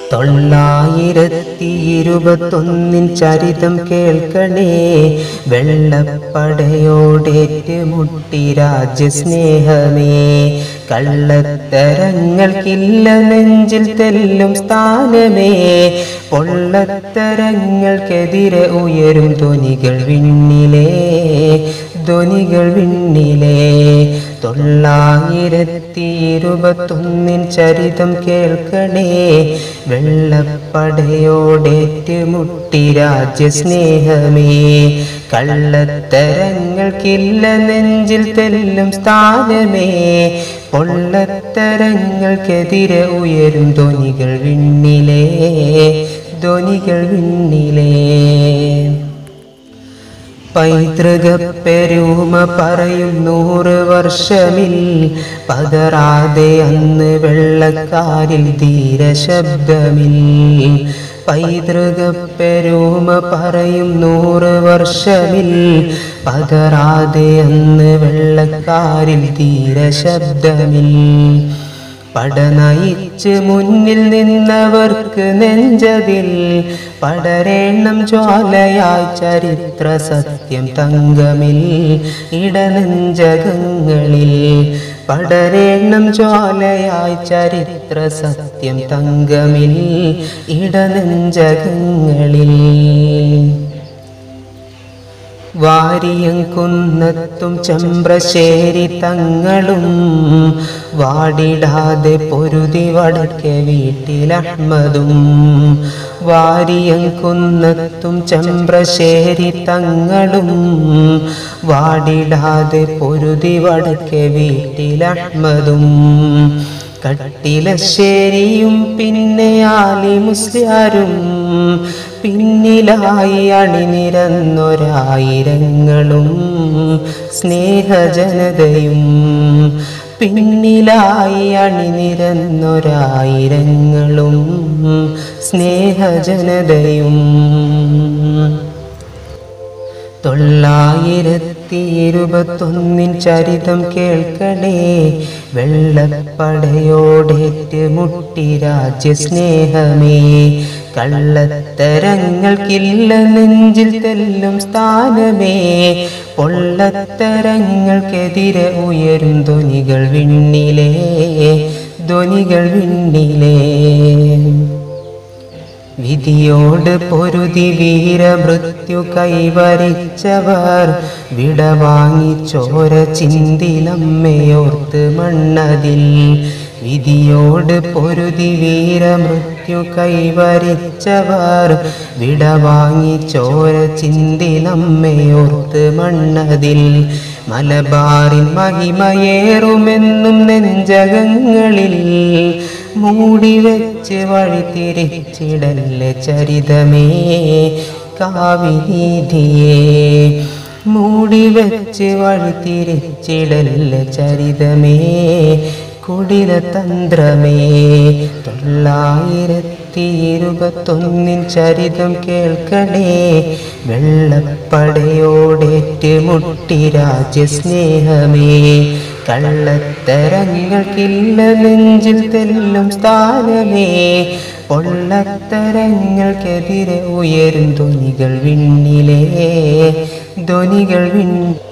തൊള്ളായിരത്തി ഇരുപത്തൊന്നിൻ ചരിതം കേൾക്കണേ വെള്ളപ്പടയോടേറ്റുമുട്ടി രാജ്യസ്നേഹമേ കള്ളത്തരങ്ങൾക്കില്ല നെഞ്ചിൽ തെല്ലും സ്ഥാനമേ പൊള്ളത്തരങ്ങൾക്കെതിരെ ഉയരും ധ്വനികൾ വിണ്ണിലേ ധ്വനികൾ വിണ്ണിലേ തൊള്ളായിരത്തി ഇരുപത്തൊന്നിൻ ചരിതം കേൾക്കണേ വെള്ളപ്പടയോടേറ്റുമുട്ടി രാജ്യസ്നേഹമേ കള്ളത്തരങ്ങൾക്കില്ല നെഞ്ചിൽ തെല്ലും സ്ഥാനമേ പൊള്ളത്തരങ്ങൾക്കെതിരെ ഉയരും ധ്വനികൾ വിണ്ണിലേ ധ്വനികൾ വിണ്ണിലേ പൈതൃക പെരുമ പറയും നൂറ് വർഷമിൽ പതറാതെ അന്ന് വെള്ളക്കാരിൽ ധീര ശബ്ദമിൽ പൈതൃക പെരുമ പറയും നൂറ് വർഷമിൽ പതറാതെ അന്ന് വെള്ളക്കാരിൽ ധീര ശബ്ദമിൽ പടനയിച്ച് മുന്നിൽ നിന്നവർക്ക് നെഞ്ചതിൽ പടരേണം ജ്വാലയായി ചരിത്ര സത്യം തങ്കമിൽ ഇടനെഞ്ചകങ്ങളിൽ പടരേണം ജ്വാലയായി ചരിത്ര സത്യം തങ്കമിൽ ഇടനെഞ്ചകങ്ങളിൽ വാരിയം കുന്നത്തും ചമ്പ്രശ്ശേരി തങ്ങളും വാടിടാതെ പൊരുതി വടക്കെ വീട്ടിലഹ്മദും വാരിയം കുന്നത്തും ചമ്പ്രശ്ശേരി തങ്ങളും വാടിടാതെ പൊരുതി വടക്കെ വീട്ടിലഹ്മദും കട്ടിലശ്ശേരിയും പിന്നെ ആലി മുസ്ലിയാരും പിന്നിലായി അണിനിരന്നൊരായിരങ്ങളും സ്നേഹജനതയും പിന്നിലായി അണിനിരന്നൊരായിരങ്ങളും സ്നേഹജനതയും തൊള്ളായിരത്തി ഇരുപത്തൊന്നിൻ ചരിതം കേൾക്കണേ വെള്ളപ്പടയോടേറ്റ് മുട്ടി രാജ്യസ്നേഹമേ കള്ളത്തരങ്ങൾക്കില്ല നെഞ്ചിൽ തെല്ലും സ്ഥാനമേ പൊള്ളത്തരങ്ങൾക്കെതിരെ ഉയരും ധ്വനികൾ വിണ്ണിലേ ധ്വനികൾ വിണ്ണിലേ വിധിയോട് പൊരുതി വീരമൃത്യു കൈവരിച്ചവർ വിടവാങ്ങി ചോര ചിന്തിലമ്മയോർത്ത് മണ്ണതിൽ വിധിയോട് പൊരുതി വീരമൃത്യു കൈവരിച്ചവർ വിടവാങ്ങി ചോര ചിന്തിലമ്മയോർത്ത് മണ്ണതിൽ മലബാറിൻ മഹിമയേറുമെന്നും നെഞ്ചകങ്ങളിൽ മൂടി വെച്ച് വഴി തിരിച്ചിടല്ലേ ചരിതമേ കാവിനീതിയേ മൂടി വെച്ച് വഴി തിരിച്ചിടല്ലേ ചരിതമേ കുടില തന്ത്രമേ തൊള്ളായിരത്തി ഇരുപത്തൊന്നിൻ ചരിതം കേൾക്കണേ വെള്ളപ്പടയോടേറ്റ് മുട്ടി രാജ്യസ്നേഹമേ കള്ളത്തരങ്ങൾക്കില്ല നെഞ്ചിൽ തെല്ലും സ്ഥാനമേ പൊള്ളത്തരങ്ങൾക്കെതിരെ ഉയരും ധ്വനികൾ വിണ്ണിലേ ധ്വനികൾ വിണ്ണ്